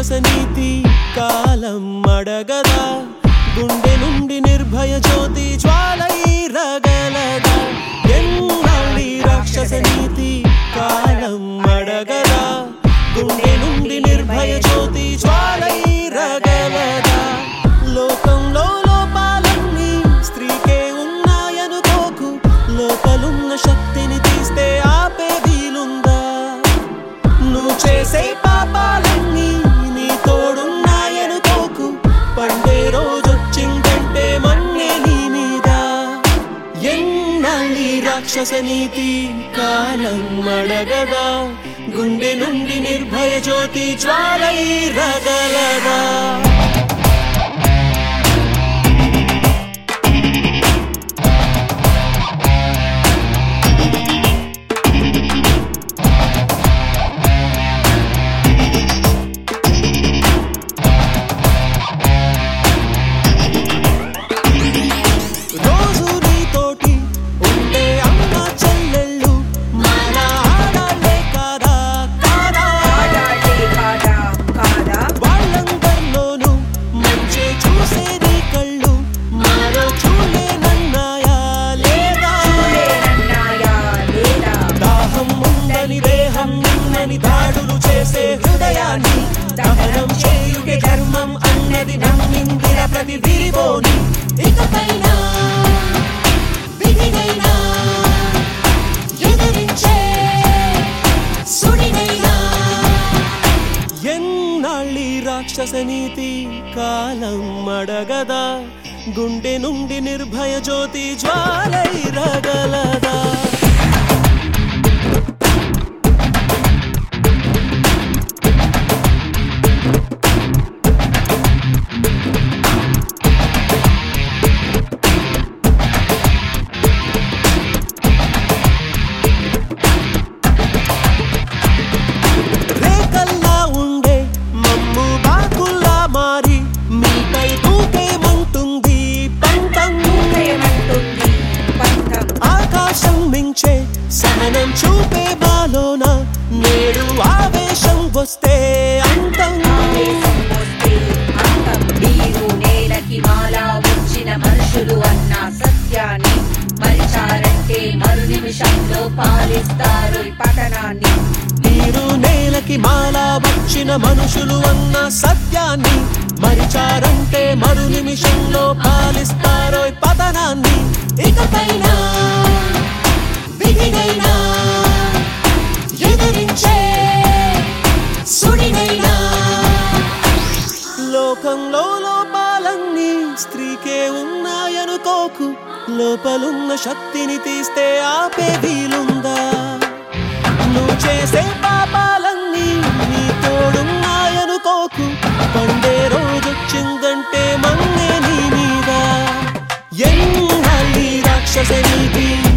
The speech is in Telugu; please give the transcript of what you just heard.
రాక్షస నీతి కాలం అడగదా గుండె నుండి నిర్భయ జ్యోతి జ్వాలై రగలదా ఎన్నాళ్ళీ రాక్షస నీతి కాలం అడగదా గుండె నుండి నిర్భయ జ్యోతి జ్వాలై రగలదా లోకంలో లోపాలన్నీ స్త్రీకే ఉన్నాయనుకోకు లోపలున్న శక్తిని తీస్తే ఆపే వీలుందా నువ్వు చేసే పాపాలన్నీ నీ తోడున్నాయనుకోకు పండే రోజొచ్చిందంటే మన్నే నీ మీద ఎన్నాళ్ళీ రాక్షస నీతి కాలం అడగదా గుండె నుండి నిర్భయ జ్యోతి జ్వాలై రగలదా రోజు నీతోటి ఉండే అమ్మ చెల్లెళ్ళు మన ఆడాలే కాదా కాదా ఆడాడే కాదా కాదా వాళ్ళందరిలోనూ మంచి చూసే నీ కళ్ళు మరో చూలేనన్నాయా లేదా లేనన్నాయా లేదా దాహం ఉందని దేహం నిన్నని దాడులు చేసే హృదయాన్ని దహనం చేయుటే ధర్మం అన్నది నమ్మిందిర ప్రతి విరిబోని ఇకపైన విధినైనా ఎదిరించే సుడినైనా ఎన్నాళ్ళీ రాక్షస నీతి కాలం అడగదా గుండె నుండి నిర్భయ జ్యోతి జ్వాలై రగలదా రేకల్లా ఉండే మమ్ము బాకుల్లా మారి మీపై దూకేమంటుంది పంతం ఏమంటుంది పంతం ఆకాశం మించే సహనం చూపే బాలోన నేడు ఆవేశం వస్తే అంతం ఆవేశం వస్తే అంతం నీరు నేలకి మాలా వచ్చిన మనుషులు అన్న సత్యాన్ని మరిచారంటే మరు నిమిషంలో పాలిస్తారు ఈ పతనాన్ని నీరు నేలకి మాలా వచ్చిన మనుషులు అన్న సత్యాన్ని మరిచారంటే మరు నిమిషంలో పాలిస్తారో ఈ పతనాన్ని ఇకపైన విధినైనా ఎదిరించే సుడినైనా లోకంలో లోపాలన్నీ స్త్రీకే ఉన్నాయనుకోకు లోపలున్న శక్తిని తీస్తే ఆపే వీలుందా నువ్వు చేసే పాపాలన్నీ నీ తోడున్నాయనుకోకు పండే రోజొచ్చిందంటే మన్నే నీ మీద ఎన్నాళ్ళీ రాక్షస నీతి